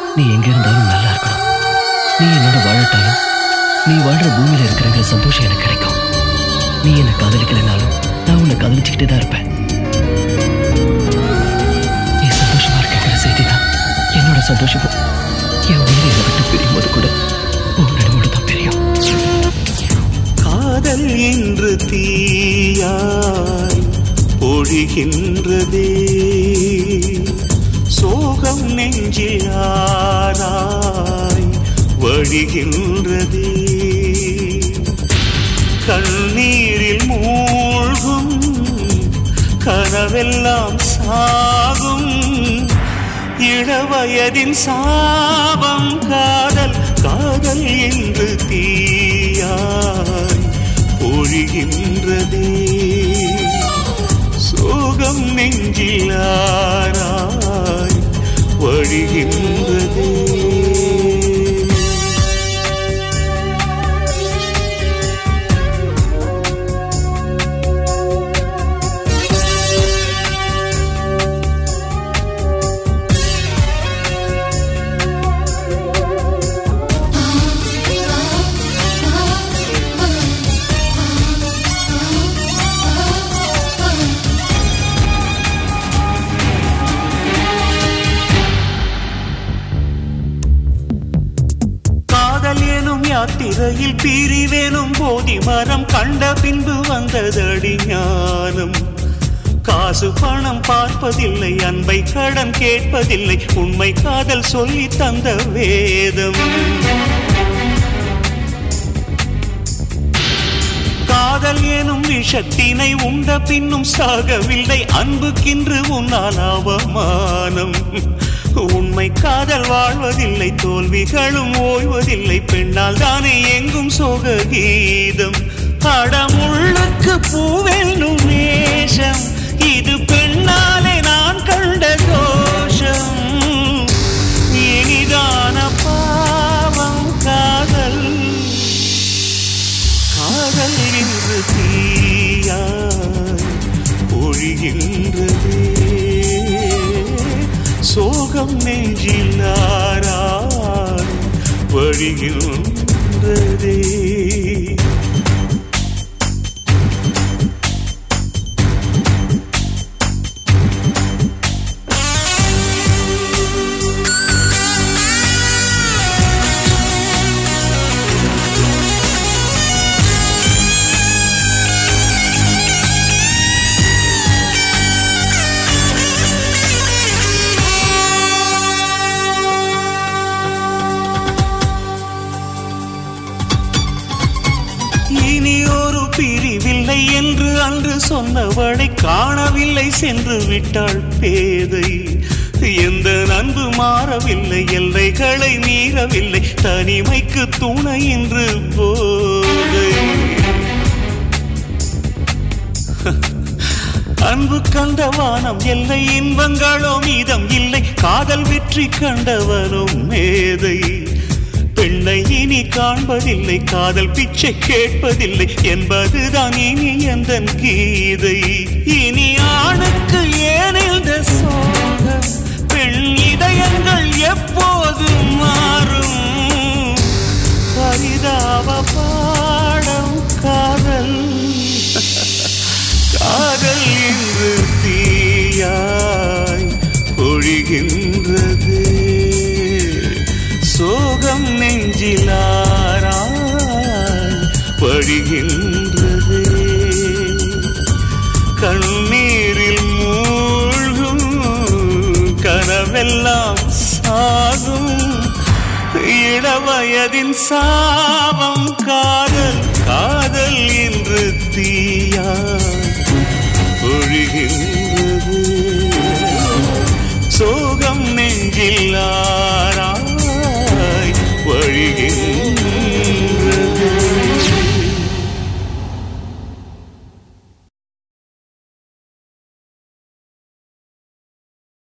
நீ எங்க இருந்தாலும் நல்லா இருக்கணும் நீ என்னோட வாழட்டாலும் நீ வாழ்ற பூமியில இருக்கிறங்கிற சந்தோஷம் எனக்கு கிடைக்கும் நீ என்ன காதலிக்கலைனாலும் நான் உன்னை காதலிச்சுக்கிட்டே தான் இருப்பேன் நீ சந்தோஷமா இருக்கிற செய்தி தான் என்னோட சந்தோஷமும் என் உயிரை என்னை விட்டு பிரியும் போது கூட உன் நடுவோடு தான் பிரியும் காதல் என்று தீயாய் பொழிகின்றதே சோகம் நெஞ்சில் ஆராய் வழிகின்றதே கண்ணீரில் மூழ்கும் கனவெல்லாம் சாகும் இளவயதின் சாபம் காதல் காதல் என்று தீயாய் பொழிகின்றதே சோகம் நெஞ்சில் ஆராய் வழிகின்றதே காதல் எனும் யாத்திரையில் பிரிவெனும் போதி மரம் கண்ட பின்பு வந்ததடி ஞானம் காசு பணம் பார்ப்பதில்லை அன்பை கடன் கேட்பதில்லை உண்மை காதல் சொல்லி தந்த வேதம் காதல் எனும் விஷத்தினை உண்ட பின்னும் சாகவில்லை அன்புக்கின்று உன்னால் அவமானம் உண்மை காதல் வாழ்வதில்லை தோல்விகளும் ஓய்வதில்லை பெண்ணால் தானே எங்கும் சோக கீதம் அடமுள்ளுக்கு பூவென்னும் நேசம் இது பெண்ணாலே நான் கண்ட தோஷம் இனிதான பாவம் காதல் காதல் என்று தீயாய் ஒழிகின்றதே சோகம் நெஞ்சில் ஆராய் வழிகின்றதே இனி ஒரு பிரிவில்லை என்று அன்று சொன்னவளை காணவில்லை சென்று விட்டாள் பேதை எந்த அன்பு மாறவில்லை எல்லைகளை மீறவில்லை தனிமைக்கு துணை என்று போதை அன்பு கண்ட வானம் எல்லை இன்பங்களோ மீதம் இல்லை காதல் வெற்றி கண்டவனும் மேதை பெண்ணை இனி காண்பதில்லை காதல் பிச்சை கேட்பதில்லை என்பதுதான் இனி எந்த கீதை இனி ஆணுக்கு ஏன் இந்த சோகம் பெண் இதயங்கள் எப்போது மாறும் பரிதாப பாடம் காதல் காதல் இன்று தீயாய் பொழிகின்றது சோகம் நெஞ்சிலாராய் படுகின்றது கண்ணீரில் மூழ்கும் கனவெல்லாம் சாகும் இளவயதின் சாபம் கா